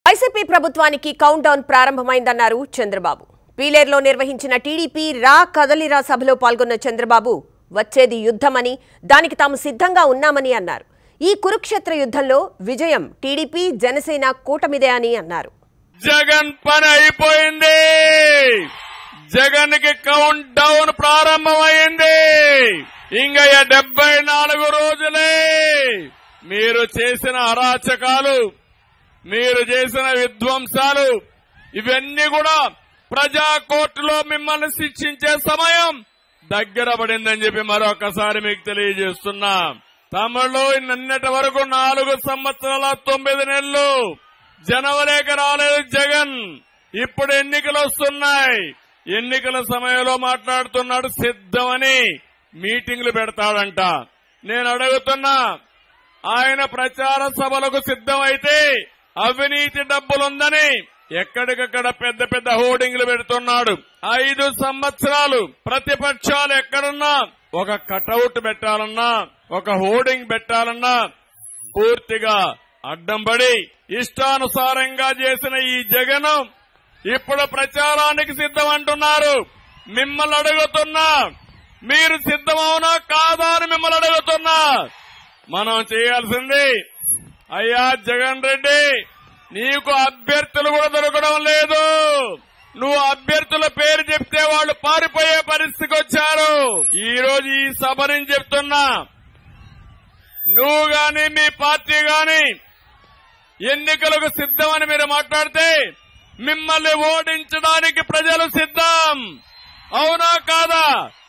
YCP ప్రభుత్వానికి countdown ప్రారంభమైందన్నారు చంద్రబాబు పీలేరులో నిర్వహించిన టీడీపీ రా కదలిరా సభలో పాల్గొన్న చంద్రబాబు వచ్చేది యుద్ధమని దానికి తాము సిద్ధంగా ఉన్నామని అన్నారు ఈ కురుక్షేత్ర యుద్ధంలో విజయం టీడీపీ జనసేన కూటమిదే అని అన్నారు జగన్ పని అయిపోయింది జగన్ కి కౌంట్ డౌన్ ప్రారంభమైంది ఇంకా ఈ డెబ్బై నాలుగు రోజులే మీరు చేసిన అరాచకాలు మీరు చేసిన విధ్వంసాలు ఇవన్నీ కూడా ప్రజా కోర్టులో మిమ్మల్ని శిక్షించే సమయం దగ్గర పడిందని చెప్పి మరొకసారి మీకు తెలియజేస్తున్నా తమిళలో నిన్నటి వరకు నాలుగు సంవత్సరాల తొమ్మిది నెలలు జనవరికి రాలేదు జగన్ ఇప్పుడు ఎన్నికలు వస్తున్నాయి ఎన్నికల సమయంలో మాట్లాడుతున్నాడు సిద్ధమని మీటింగ్లు పెడతాడంట నేను అడుగుతున్నా ఆయన ప్రచార సభలకు సిద్ధమైతే అవినీతి డబ్బులుందని ఎక్కడికక్కడ పెద్ద పెద్ద హోర్డింగ్లు పెడుతున్నాడు ఐదు సంవత్సరాలు ప్రతిపక్షాలు ఎక్కడున్నా ఒక కటౌట్ పెట్టాలన్నా ఒక హోర్డింగ్ పెట్టాలన్నా పూర్తిగా అడ్డం పడి ఇష్టానుసారంగా చేసిన ఈ జగన్ ఇప్పుడు ప్రచారానికి సిద్ధం అంటున్నారు మిమ్మల్ని అడుగుతున్నా మీరు సిద్ధమవునా కాదా అని మిమ్మల్ని అడుగుతున్నా మనం చేయాల్సింది అయ్యా జగన్ రెడ్డి నీకు అభ్యర్థులు కూడా దొరకడం లేదు నువ్వు అభ్యర్థుల పేరు చెప్తే వాళ్ళు పారిపోయే పరిస్థితికి వచ్చారు ఈ రోజు ఈ సభ నుంచి చెప్తున్నా నువ్వు గాని మీ పార్టీ గాని ఎన్నికలకు సిద్ధమని మీరు మాట్లాడితే మిమ్మల్ని ఓడించడానికి ప్రజలు సిద్ధం అవునా కాదా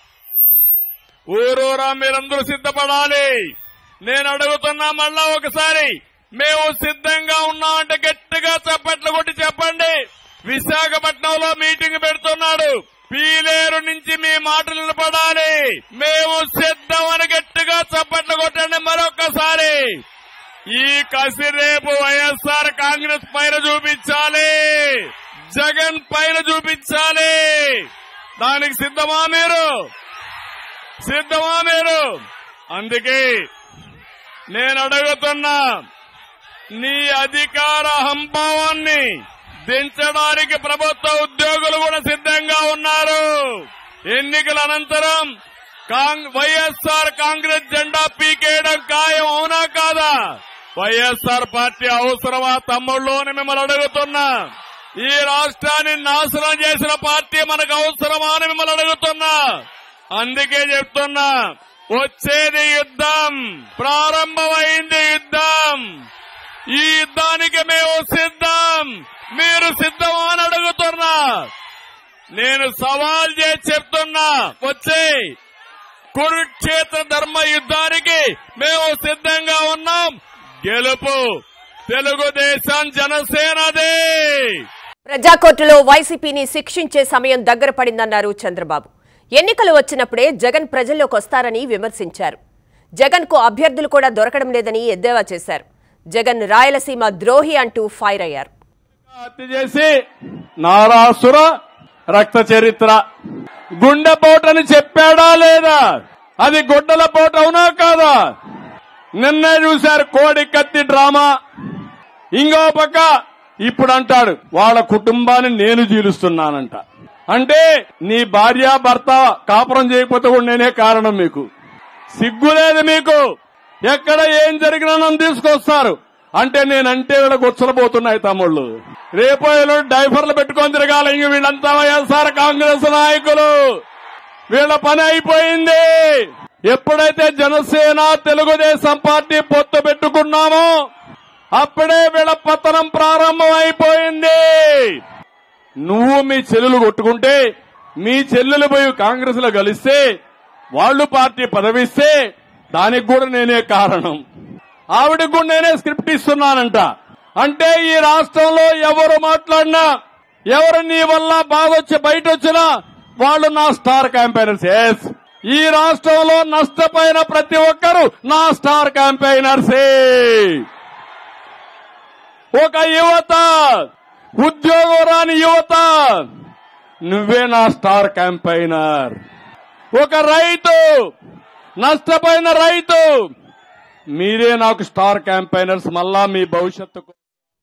ఊరూరా మీరందరూ సిద్ధపడాలి నేను అడుగుతున్నా మళ్ళా ఒకసారి మేము సిద్ధంగా ఉన్నామంటే గట్టిగా చప్పట్లు కొట్టి చెప్పండి విశాఖపట్నంలో మీటింగ్ పెడుతున్నాడు పీలేరు నుంచి మీ మాటలు నిలబడాలి మేము సిద్ధం అని గట్టిగా చప్పట్లు కొట్టండి మరొకసారి ఈ కసి రేపు వైఎస్ఆర్ కాంగ్రెస్ పైన చూపించాలి జగన్ పైన చూపించాలి దానికి సిద్ధమా మీరు సిద్ధమా మీరు అందుకే నేను అడుగుతున్నా నీ అధికార హంభావాన్ని దించడానికి ప్రభుత్వ ఉద్యోగులు కూడా సిద్ధంగా ఉన్నారు ఎన్నికల అనంతరం కాంగ్- వైఎస్ఆర్ కాంగ్రెస్ జెండా పీకేయడం ఖాయం అవునా కాదా వైఎస్ఆర్ పార్టీ అవసరమా తమ్ముళ్ళు అని మిమ్మల్ని అడుగుతున్నా ఈ రాష్ట్రాన్ని నాశనం చేసిన పార్టీ మనకు అవసరమా అని మిమ్మల్ని అడుగుతున్నా అందుకే చెప్తున్నా వచ్చేది యుద్ధం ప్రారంభమైంది యుద్ధం ఈ యుద్ధానికి మేము సిద్ధం మీరు సిద్ధమా అని అడుగుతున్నా నేను సవాల్ చేసి చెప్తున్నా వచ్చే కురుక్షేత్ర ధర్మ యుద్ధానికి మేము సిద్ధంగా ఉన్నాం గెలుపు తెలుగుదేశం జనసేనదే ప్రజాకోర్టులో వైసీపీని శిక్షించే సమయం దగ్గర పడిందన్నారు చంద్రబాబు ఎన్నికలు వచ్చినప్పుడే జగన్ ప్రజల్లోకి వస్తారని విమర్శించారు జగన్ కు అభ్యర్థులు కూడా దొరకడం లేదని ఎద్దేవా చేశారు జగన్ రాయలసీమ ద్రోహి అంటూ ఫైర్ అయ్యారు హత్య చేసి నారాసుర రక్త చరిత్ర గుండెపోటని చెప్పాడా లేదా అది గుడ్డల పోటు అవునా కాదా నిన్నే చూశారు కోడి కత్తి డ్రామా ఇంకో పక్క ఇప్పుడు అంటాడు వాళ్ళ కుటుంబాన్ని నేను జీలుస్తున్నానంట అంటే నీ భార్య భర్త కాపురం చేయకపోతే కూడా నేనే కారణం మీకు సిగ్గు లేదు మీకు ఎక్కడ ఏం జరిగినా నన్ను తీసుకొస్తారు అంటే నేనంటే వీళ్ళ గుచ్చలపోతున్నాయి తమ్ముళ్ళు రేపో ఎల్లుండి డైఫర్లు పెట్టుకొని తిరగాలి ఇంక వీళ్ళంతా వైఎస్ఆర్ కాంగ్రెస్ నాయకులు వీళ్ళ పని అయిపోయింది ఎప్పుడైతే జనసేన తెలుగుదేశం పార్టీ పొత్తు పెట్టుకున్నామో అప్పుడే వీళ్ళ పతనం ప్రారంభం అయిపోయింది నువ్వు మీ చెల్లెలు కొట్టుకుంటే మీ చెల్లెలు పోయి కాంగ్రెస్ లో కలిస్తే వాళ్ళు పార్టీ పదవిస్తే దానికి కూడా నేనే కారణం ఆవిడకు కూడా నేనే స్క్రిప్ట్ ఇస్తున్నానంట అంటే ఈ రాష్ట్రంలో ఎవరు మాట్లాడినా ఎవరు నీ వల్ల బాగొచ్చి బయట వచ్చినా వాళ్ళు నా స్టార్ క్యాంపెయినర్స్ ఎస్ ఈ రాష్ట్రంలో నష్టపోయిన ప్రతి ఒక్కరు నా స్టార్ క్యాంపెయినర్సే ఒక యువత ఉద్యోగం రాని యువత నువ్వే నా స్టార్ క్యాంపైనర్ ఒక రైతు నష్టపోయిన రైతు మీరే నాకు స్టార్ క్యాంపైనర్స్ మళ్ళా మీ భవిష్యత్తు